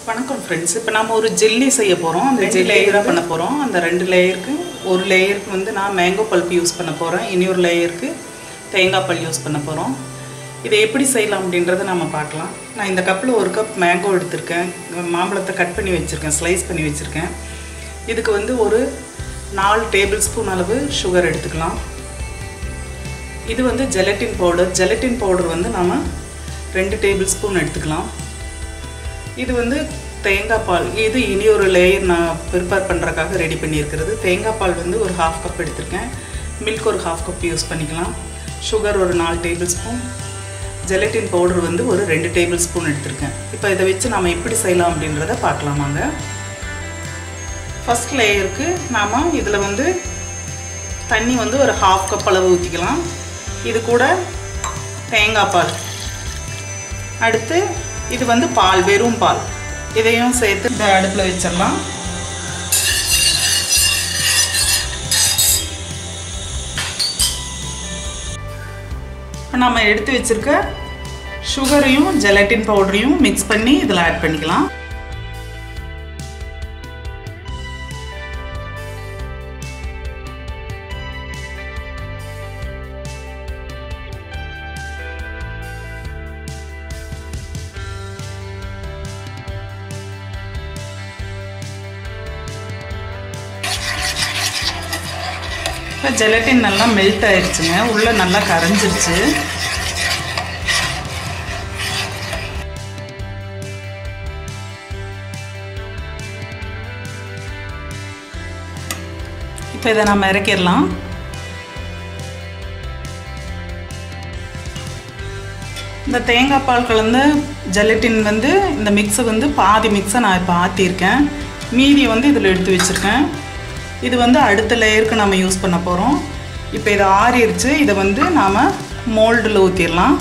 வணக்கம் ஃப்ரெண்ட்ஸ் இப்போ நம்ம ஒரு ஜெல்லி செய்ய போகிறோம் அந்த ஜெல்லி லேயராக பண்ண போகிறோம் அந்த ரெண்டு லேயருக்கு ஒரு லேயருக்கு வந்து நான் மேங்கோ பல்ப் யூஸ் பண்ண போகிறேன் இன்னொரு லேயருக்கு தேங்காய் பல் யூஸ் பண்ண போகிறோம் இதை எப்படி செய்யலாம் அப்படின்றத நம்ம பார்க்கலாம் நான் இந்த கப்பில் ஒரு கப் மேங்கோ எடுத்திருக்கேன் மாம்பழத்தை கட் பண்ணி வச்சுருக்கேன் ஸ்லைஸ் பண்ணி வச்சுருக்கேன் இதுக்கு வந்து ஒரு நாலு டேபிள் ஸ்பூன் அளவு சுகர் எடுத்துக்கலாம் இது வந்து ஜெலட்டின் பவுடர் ஜெலட்டின் பவுடர் வந்து நம்ம ரெண்டு டேபிள் ஸ்பூன் எடுத்துக்கலாம் இது வந்து தேங்காய் பால் இது இனி ஒரு லேயர் நான் ப்ரிப்பேர் பண்ணுறக்காக ரெடி பண்ணியிருக்கிறது தேங்காய் பால் வந்து ஒரு ஹாஃப் கப் எடுத்திருக்கேன் மில்க் ஒரு ஹாஃப் கப் யூஸ் பண்ணிக்கலாம் சுகர் ஒரு நாலு டேபிள் ஸ்பூன் ஜெலட்டின் பவுடர் வந்து ஒரு ரெண்டு டேபிள் ஸ்பூன் எடுத்திருக்கேன் இப்போ இதை வச்சு நாம் எப்படி செய்யலாம் அப்படின்றத பார்க்கலாமாங்க ஃபஸ்ட் லேயருக்கு நாம் இதில் வந்து தண்ணி வந்து ஒரு ஹாஃப் கப் அளவு ஊற்றிக்கலாம் இது கூட தேங்காய் பால் அடுத்து இது வந்து பால் வெறும் பால் இதையும் சேர்த்து இந்த அடுப்பில் வச்சிடலாம் இப்போ நம்ம எடுத்து வச்சிருக்க சுகரையும் ஜெலட்டின் பவுடரையும் மிக்ஸ் பண்ணி இதில் ஆட் பண்ணிக்கலாம் இப்போ ஜெலட்டின் நல்லா மெல்ட் ஆயிடுச்சுங்க உள்ளே நல்லா கரைஞ்சிருச்சு இப்போ இதை நம்ம இறக்கிடலாம் இந்த தேங்காய் பால் கலந்த ஜெலட்டின் வந்து இந்த மிக்ஸை வந்து பாதி மிக்ஸை நான் இப்போ ஆற்றிருக்கேன் மீதி வந்து இதில் எடுத்து வச்சுருக்கேன் இது வந்து அடுத்த லேயருக்கு நம்ம யூஸ் பண்ண போகிறோம் இப்போ இதை ஆறிடுச்சு இதை வந்து நாம் மோல்டில் ஊற்றிடலாம்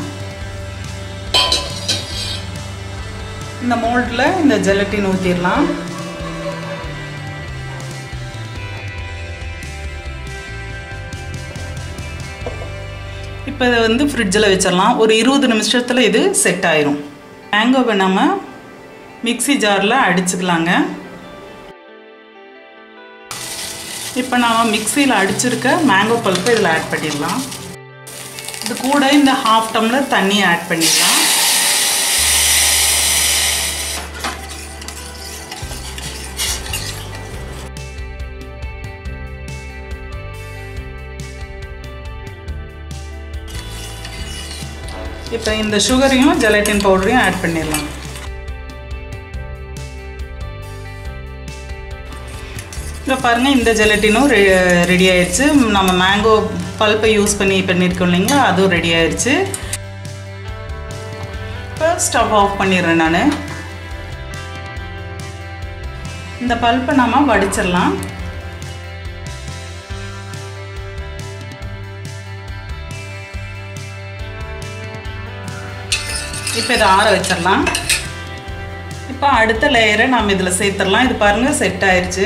இந்த மோல்டில் இந்த ஜெலட்டின் ஊற்றிடலாம் இப்போ இதை வந்து ஃப்ரிட்ஜில் வச்சிடலாம் ஒரு இருபது நிமிஷத்தில் இது செட் ஆயிரும் மேங்கோவை நம்ம மிக்சி ஜாரில் அடிச்சுக்கலாங்க இப்போ நாம் மிக்சியில் அடிச்சிருக்க மேங்கோ பல்ப்பை இதில் ஆட் பண்ணிடலாம் இது கூட இந்த ஹாஃப் டம்ளர் தண்ணி ஆட் பண்ணிடலாம் இப்போ இந்த சுகரையும் ஜெலட்டின் பவுடரையும் ஆட் பண்ணிடலாம் இப்போ பாருங்கள் இந்த ஜெலட்டினும் ரெ ரெடி ஆயிடுச்சு நம்ம மேங்கோ பல்ப்பை யூஸ் பண்ணி பண்ணியிருக்கோம் இல்லைங்களா அதுவும் ரெடி ஆயிடுச்சு இப்போ ஸ்டவ் ஆஃப் பண்ணிடுறேன் நான் இந்த பல்ப்பை நம்ம வடிச்சிடலாம் இப்போ இதை ஆற வச்சிடலாம் இப்போ அடுத்த லேயரை நம்ம இதில் சேர்த்துடலாம் இது பாருங்கள் செட் ஆயிடுச்சு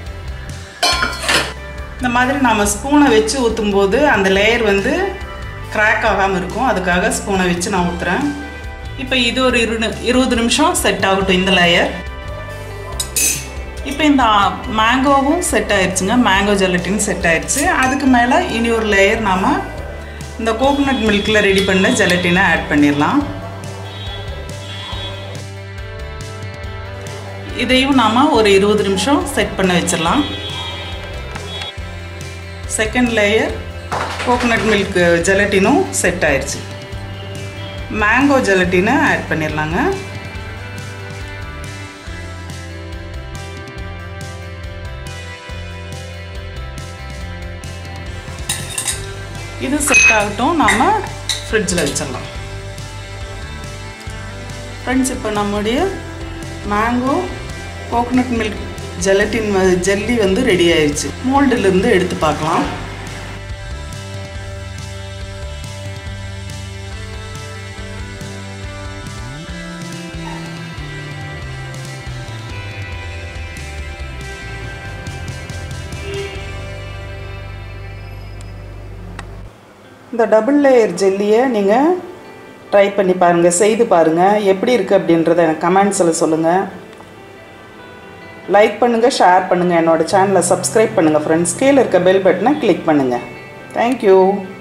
இந்த மாதிரி நம்ம ஸ்பூனை வச்சு ஊற்றும் போது அந்த லேயர் வந்து கிராக் ஆகாமல் இருக்கும் அதுக்காக ஸ்பூனை வச்சு நான் ஊற்றுறேன் இப்போ இது ஒரு இரு இருபது நிமிஷம் செட் ஆகட்டும் இந்த லேயர் இப்போ இந்த மேங்கோவும் செட் ஆயிடுச்சுங்க மேங்கோ ஜெலட்டின் செட் ஆயிடுச்சு அதுக்கு மேலே இனி ஒரு லேயர் நாம் இந்த கோகோனட் மில்கில் ரெடி பண்ண ஜெலட்டினை ஆட் பண்ணிடலாம் இதையும் நாம் ஒரு இருபது நிமிஷம் செட் பண்ண வச்சிடலாம் செகண்ட் லேயர் கோகோனட் மில்க் ஜெலட்டினும் செட் ஆயிடுச்சு மேங்கோ ஜெலட்டினை ஆட் பண்ணிடலாங்க இது செட் ஆகட்டும் நாம் ஃப்ரிட்ஜில் வச்சிடலாம் ஃப்ரெண்ட்ஸ் இப்போ நம்முடைய mango coconut milk gelatin jelly வந்து ரெடி ஆயிடுச்சு மோல்டிலிருந்து எடுத்து பார்க்கலாம் இந்த டபுள் லேயர் ஜெல்லியை நீங்கள் ட்ரை பண்ணி பாருங்கள் செய்து பாருங்கள் எப்படி இருக்குது அப்படின்றத எனக்கு கமெண்ட்ஸில் சொல்லுங்கள் லைக் பண்ணுங்கள் ஷேர் பண்ணுங்கள் என்னோட சேனலை சப்ஸ்கிரைப் பண்ணுங்கள் ஃப்ரெண்ட்ஸ் கீழே இருக்க பெல் பட்டனை கிளிக் பண்ணுங்கள் தேங்க்யூ